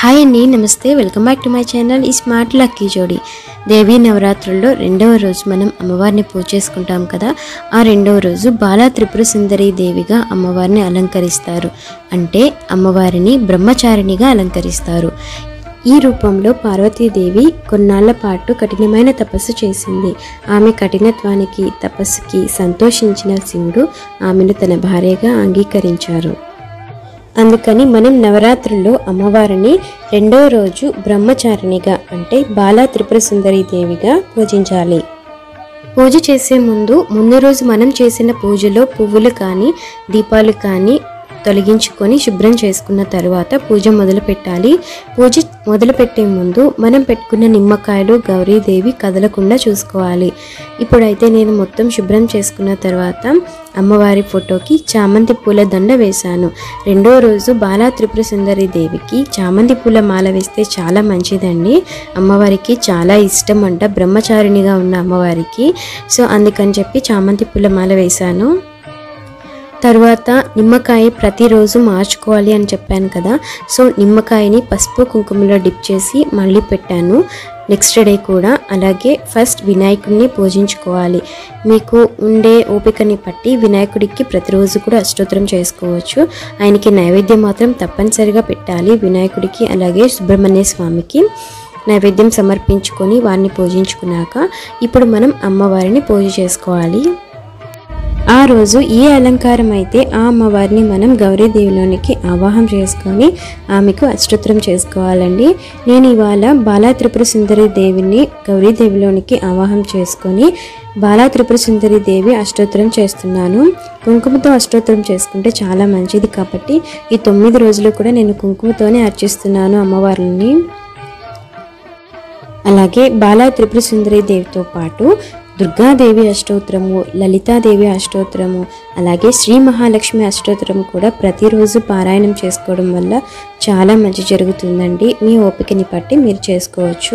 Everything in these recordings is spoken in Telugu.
హాయ్ అండి నమస్తే welcome back to my channel ఈ స్మార్ట్ లక్కీ జోడి దేవీ నవరాత్రుల్లో రెండవ రోజు మనం అమ్మవారిని పూజ చేసుకుంటాం కదా ఆ రెండవ రోజు బాలా త్రిపుర సుందరి దేవిగా అమ్మవారిని అలంకరిస్తారు అంటే అమ్మవారిని బ్రహ్మచారిణిగా అలంకరిస్తారు ఈ రూపంలో పార్వతీదేవి కొన్నాళ్ల పాటు కఠినమైన తపస్సు చేసింది ఆమె కఠినత్వానికి తపస్సుకి సంతోషించిన శివుడు ఆమెను తన భార్యగా అంగీకరించారు అందుకని మనం నవరాత్రుల్లో అమ్మవారిని రెండో రోజు బ్రహ్మచారిణిగా అంటే బాలా త్రిపుర సుందరి దేవిగా పూజించాలి పూజ చేసే ముందు ముందు రోజు మనం చేసిన పూజలో పువ్వులు కానీ దీపాలు కానీ తొలగించుకొని శుభ్రం చేసుకున్న తర్వాత పూజ మొదలు పెట్టాలి పూజ మొదలు పెట్టే ముందు మనం పెట్టుకున్న నిమ్మకాయలు గౌరీదేవి కదలకుండా చూసుకోవాలి ఇప్పుడైతే నేను మొత్తం శుభ్రం చేసుకున్న తర్వాత అమ్మవారి ఫోటోకి చామంతి పూల దండ వేశాను రెండో రోజు బాలా త్రిపుర సుందరి దేవికి చామంతి పూల మాల వేస్తే చాలా మంచిదండి అమ్మవారికి చాలా ఇష్టం అంట బ్రహ్మచారిణిగా ఉన్న అమ్మవారికి సో అందుకని చెప్పి చామంతి పూల మాల వేశాను తర్వాత నిమ్మకాయ ప్రతిరోజు మార్చుకోవాలి అని చెప్పాను కదా సో నిమ్మకాయని పసుపు కుంకుమలో డిప్ చేసి మళ్ళీ పెట్టాను నెక్స్ట్ డే కూడా అలాగే ఫస్ట్ వినాయకుడిని పూజించుకోవాలి మీకు ఉండే ఓపికని బట్టి వినాయకుడికి ప్రతిరోజు కూడా అష్టోత్తరం చేసుకోవచ్చు ఆయనకి నైవేద్యం మాత్రం తప్పనిసరిగా పెట్టాలి వినాయకుడికి అలాగే సుబ్రహ్మణ్య స్వామికి నైవేద్యం సమర్పించుకొని వారిని పూజించుకున్నాక ఇప్పుడు మనం అమ్మవారిని పూజ చేసుకోవాలి ఆ రోజు ఏ అలంకారం అయితే ఆ అమ్మవారిని మనం గౌరీదేవిలోనికి ఆవాహం చేసుకొని ఆమెకు అష్టోత్తరం చేసుకోవాలండి నేను ఇవాళ బాలా త్రిపుర సుందరి దేవిని గౌరీదేవిలోనికి ఆవాహం చేసుకొని బాలా త్రిపుర సుందరి దేవి అష్టోత్తరం చేస్తున్నాను కుంకుమతో అష్టోత్తరం చేసుకుంటే చాలా మంచిది కాబట్టి ఈ తొమ్మిది రోజులు కూడా నేను కుంకుమతోనే అర్చిస్తున్నాను అమ్మవారిని అలాగే బాలా త్రిపుర సుందరి దేవితో పాటు దుర్గాదేవి అష్టోత్తరము లలితాదేవి అష్టోత్తరము అలాగే శ్రీ మహాలక్ష్మి అష్టోత్తరం కూడా ప్రతిరోజు పారాయణం చేసుకోవడం వల్ల చాలా మంచి జరుగుతుందండి మీ ఓపికని బట్టి మీరు చేసుకోవచ్చు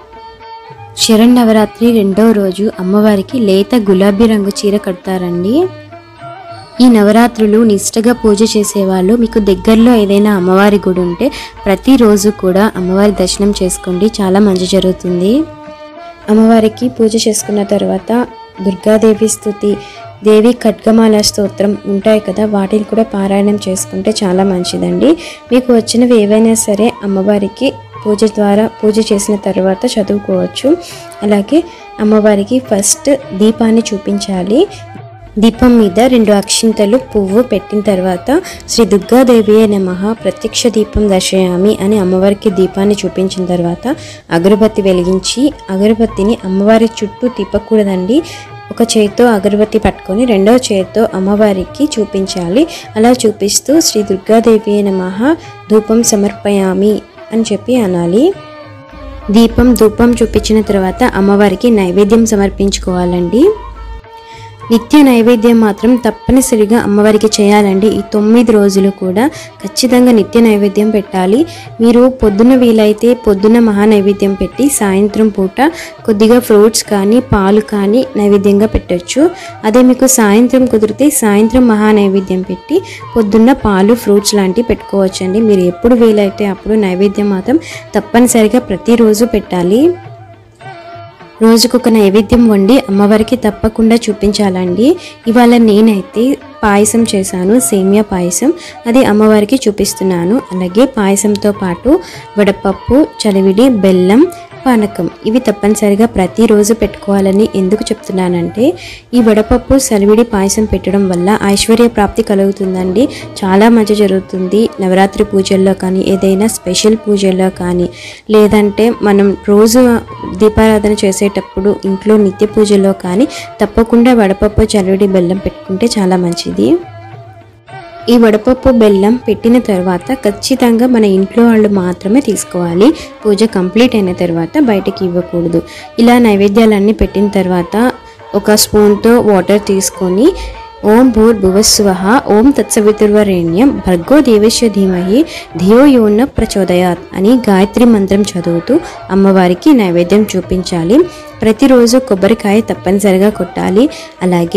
శరణవరాత్రి రెండో రోజు అమ్మవారికి లేత గులాబీ రంగు చీర కడతారండి ఈ నవరాత్రులు నిష్టగా పూజ చేసేవాళ్ళు మీకు దగ్గరలో ఏదైనా అమ్మవారి గుడి ఉంటే ప్రతిరోజు కూడా అమ్మవారి దర్శనం చేసుకోండి చాలా మంచి జరుగుతుంది అమ్మవారికి పూజ చేసుకున్న తర్వాత దుర్గాదేవి స్థుతి దేవి ఖడ్గమాల స్తోత్రం ఉంటాయి కదా వాటిని కూడా పారాయణం చేసుకుంటే చాలా మంచిదండి మీకు వచ్చినవి ఏవైనా సరే అమ్మవారికి పూజ ద్వారా పూజ చేసిన తర్వాత చదువుకోవచ్చు అలాగే అమ్మవారికి ఫస్ట్ దీపాన్ని చూపించాలి దీపం మీద రెండు అక్షింతలు పువ్వు పెట్టిన తర్వాత శ్రీ దుర్గాదేవి నమః ప్రత్యక్ష దీపం దర్శయామి అని అమ్మవారికి దీపాన్ని చూపించిన తర్వాత అగరబత్తి వెలిగించి అగరబత్తిని అమ్మవారి చుట్టూ తిప్పకూడదండి ఒక చేతితో అగరబత్తి పట్టుకొని రెండవ చేతితో అమ్మవారికి చూపించాలి అలా చూపిస్తూ శ్రీ దుర్గాదేవి నమః ధూపం సమర్పయామి అని చెప్పి అనాలి దీపం ధూపం చూపించిన తర్వాత అమ్మవారికి నైవేద్యం సమర్పించుకోవాలండి నిత్య నైవేద్యం మాత్రం తప్పనిసరిగా అమ్మవారికి చేయాలండి ఈ తొమ్మిది రోజులు కూడా ఖచ్చితంగా నిత్య నైవేద్యం పెట్టాలి మీరు పొద్దున వీలైతే పొద్దున మహా నైవేద్యం పెట్టి సాయంత్రం పూట కొద్దిగా ఫ్రూట్స్ కానీ పాలు కానీ నైవేద్యంగా పెట్టొచ్చు అదే మీకు సాయంత్రం కుదిరితే సాయంత్రం మహా నైవేద్యం పెట్టి పొద్దున్న పాలు ఫ్రూట్స్ లాంటివి పెట్టుకోవచ్చండి మీరు ఎప్పుడు వీలైతే అప్పుడు నైవేద్యం మాత్రం తప్పనిసరిగా ప్రతిరోజు పెట్టాలి రోజుకొక నైవేద్యం వండి అమ్మవారికి తప్పకుండా చూపించాలండి ఇవాళ నేనైతే పాయసం చేశాను సేమియా పాయసం అది అమ్మవారికి చూపిస్తున్నాను అలాగే పాయసంతో పాటు వడపప్పు చలివిడి బెల్లం పానకం ఇవి తప్పనిసరిగా ప్రతిరోజు పెట్టుకోవాలని ఎందుకు చెప్తున్నానంటే ఈ వడపప్పు సలివిడి పాయసం పెట్టడం వల్ల ఐశ్వర్య ప్రాప్తి కలుగుతుందండి చాలా మంచి జరుగుతుంది నవరాత్రి పూజల్లో కానీ ఏదైనా స్పెషల్ పూజల్లో కానీ లేదంటే మనం రోజు దీపారాధన చేసేటప్పుడు ఇంట్లో నిత్య పూజలో కానీ తప్పకుండా వడపప్పు చలివిడి బెల్లం పెట్టుకుంటే చాలా మంచిది ఈ వడపప్పు బెల్లం పెట్టిన తర్వాత ఖచ్చితంగా మన ఇంట్లో వాళ్ళు మాత్రమే తీసుకోవాలి పూజ కంప్లీట్ అయిన తర్వాత బయటకి ఇవ్వకూడదు ఇలా నైవేద్యాలన్నీ పెట్టిన తర్వాత ఒక స్పూన్తో వాటర్ తీసుకొని ఓం భూర్ భువస్వహ ఓం తత్సవితుర్వరేణ్యం భర్గో దేవస్య ధీమహి ధియో యోన ప్రచోదయాత్ అని గాయత్రి మంత్రం చదువుతూ అమ్మవారికి నైవేద్యం చూపించాలి ప్రతిరోజు కొబ్బరికాయ తప్పనిసరిగా కొట్టాలి అలాగే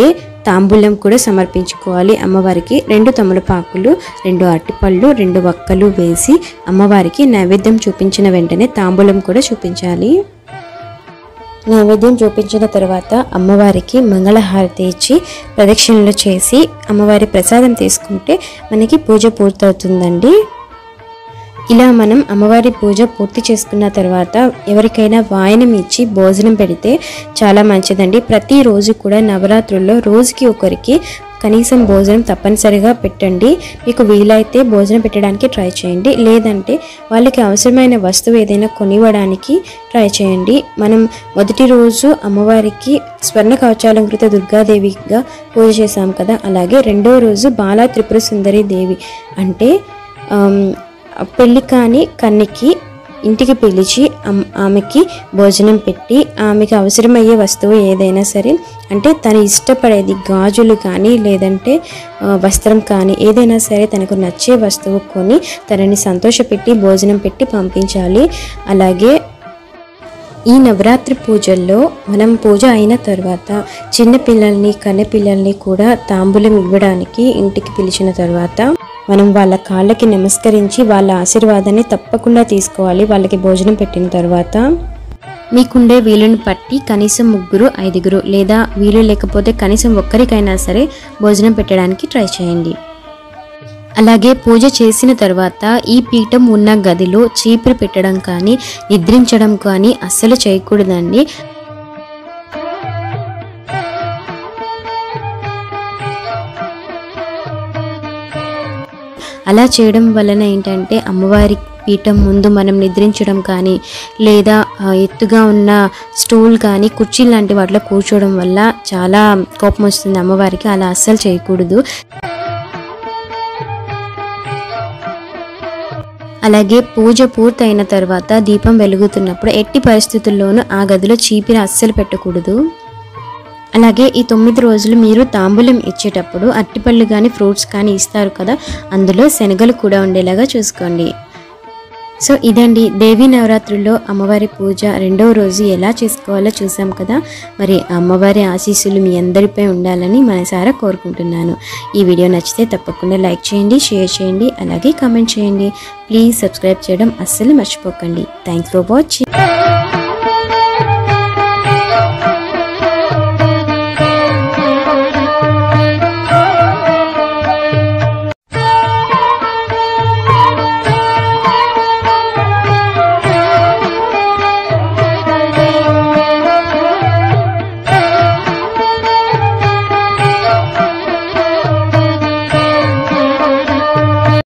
తాంబూలం కూడా సమర్పించుకోవాలి అమ్మవారికి రెండు తమలపాకులు రెండు అరటిపళ్ళు రెండు వక్కలు వేసి అమ్మవారికి నైవేద్యం చూపించిన వెంటనే తాంబూలం కూడా చూపించాలి నైవేద్యం చూపించిన తర్వాత అమ్మవారికి మంగళహారతి ఇచ్చి ప్రదక్షిణలు చేసి అమ్మవారి ప్రసాదం తీసుకుంటే మనకి పూజ పూర్తవుతుందండి ఇలా మనం అమ్మవారి పూజ పూర్తి చేసుకున్న తర్వాత ఎవరికైనా వాయనం ఇచ్చి భోజనం పెడితే చాలా మంచిదండి ప్రతిరోజు కూడా నవరాత్రుల్లో రోజుకి ఒకరికి కనీసం భోజనం తప్పనిసరిగా పెట్టండి మీకు వీలైతే భోజనం పెట్టడానికి ట్రై చేయండి లేదంటే వాళ్ళకి అవసరమైన వస్తువు ఏదైనా కొనివ్వడానికి ట్రై చేయండి మనం మొదటి రోజు అమ్మవారికి స్వర్ణ కవచాలంకృత దుర్గాదేవిగా పూజ చేశాం కదా అలాగే రెండో రోజు బాలా త్రిపుర సుందరి దేవి అంటే ఆమ్, పెళ్లి కాని కన్నికి ఇంటికి పిలిచి అమ్- ఆమెకి భోజనం పెట్టి ఆమెకి అవసరమయ్యే వస్తువు ఏదైనా సరే అంటే తను ఇష్టపడేది గాజులు కానీ లేదంటే ఆ, వస్త్రం కానీ ఏదైనా సరే తనకు నచ్చే వస్తువు కొని తనని సంతోషపెట్టి భోజనం పెట్టి పంపించాలి అలాగే ఈ నవరాత్రి పూజల్లో మనం పూజ అయిన తర్వాత చిన్న పిల్లల్ని కన్నె పిల్లల్ని కూడా తాంబూలం ఇవ్వడానికి ఇంటికి పిలిచిన తర్వాత మనం వాళ్ళ కాళ్ళకి నమస్కరించి వాళ్ళ ఆశీర్వాదాన్ని తప్పకుండా తీసుకోవాలి వాళ్ళకి భోజనం పెట్టిన తర్వాత మీకుండే వీలుని బట్టి కనీసం ముగ్గురు ఐదుగురు లేదా వీలు లేకపోతే కనీసం ఒక్కరికైనా సరే భోజనం పెట్టడానికి ట్రై చేయండి అలాగే పూజ చేసిన తర్వాత ఈ పీఠం ఉన్న గదిలో చీపురు పెట్టడం కానీ నిద్రించడం కానీ అస్సలు చేయకూడదండి అలా చేయడం వలన ఏంటంటే అమ్మవారి పీఠం ముందు మనం నిద్రించడం కానీ లేదా ఆ, ఎత్తుగా ఉన్న స్టూల్ కానీ కుర్చీ లాంటి వాటిలో కూర్చోవడం వల్ల చాలా కోపం వస్తుంది అమ్మవారికి అలా అస్సలు చేయకూడదు అలాగే పూజ పూర్తయిన తర్వాత దీపం వెలుగుతున్నప్పుడు ఎట్టి పరిస్థితుల్లోనూ ఆ గదిలో చీపిరి అస్సలు పెట్టకూడదు అలాగే ఈ తొమ్మిది రోజులు మీరు తాంబూలం ఇచ్చేటప్పుడు అట్టిపళ్ళు కానీ ఫ్రూట్స్ కానీ ఇస్తారు కదా అందులో శనగలు కూడా ఉండేలాగా చూసుకోండి సో ఇదండి దేవీ నవరాత్రుల్లో అమ్మవారి పూజ రెండవ రోజు ఎలా చేసుకోవాలో చూసాం కదా మరి ఆ అమ్మవారి ఆశీస్సులు మీ అందరిపై ఉండాలని మనసారా కోరుకుంటున్నాను ఈ వీడియో నచ్చితే తప్పకుండా లైక్ చేయండి షేర్ చేయండి అలాగే కామెంట్ చేయండి ప్లీజ్ సబ్స్క్రైబ్ చేయడం అస్సలు మర్చిపోకండి థ్యాంక్స్ ఫర్ వాచింగ్